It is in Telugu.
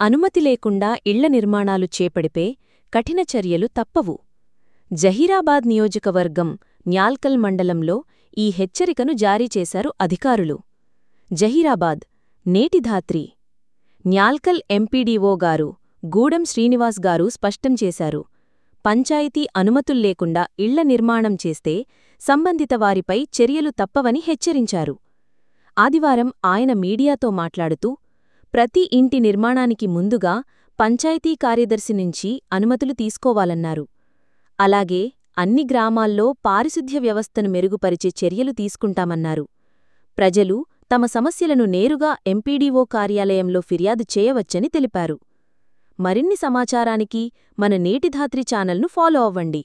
అనుమతి లేకుండా ఇళ్ల నిర్మాణాలు చేపడిపే కఠిన చర్యలు తప్పవు జహీరాబాద్ నియోజకవర్గం న్యాల్కల్ మండలంలో ఈ హెచ్చరికను జారీ చేశారు అధికారులు జహీరాబాద్ నేటిధాత్రి న్యాల్కల్ ఎంపీడీఓ గారు గూడెం శ్రీనివాస్ గారు స్పష్టం చేశారు పంచాయతీ అనుమతుల్లేకుండా ఇళ్ల నిర్మాణం చేస్తే సంబంధిత వారిపై చర్యలు తప్పవని హెచ్చరించారు ఆదివారం ఆయన మీడియాతో మాట్లాడుతూ ప్రతి ఇంటి నిర్మాణానికి ముందుగా పంచాయతీ కార్యదర్శి నుంచి అనుమతులు తీసుకోవాలన్నారు అలాగే అన్ని గ్రామాల్లో పారిశుధ్య వ్యవస్థను మెరుగుపరిచే చర్యలు తీసుకుంటామన్నారు ప్రజలు తమ సమస్యలను నేరుగా ఎంపీడీఓ కార్యాలయంలో ఫిర్యాదు చేయవచ్చని తెలిపారు మరిన్ని సమాచారానికి మన నేటిధాత్రి ఛానల్ను ఫాలో అవ్వండి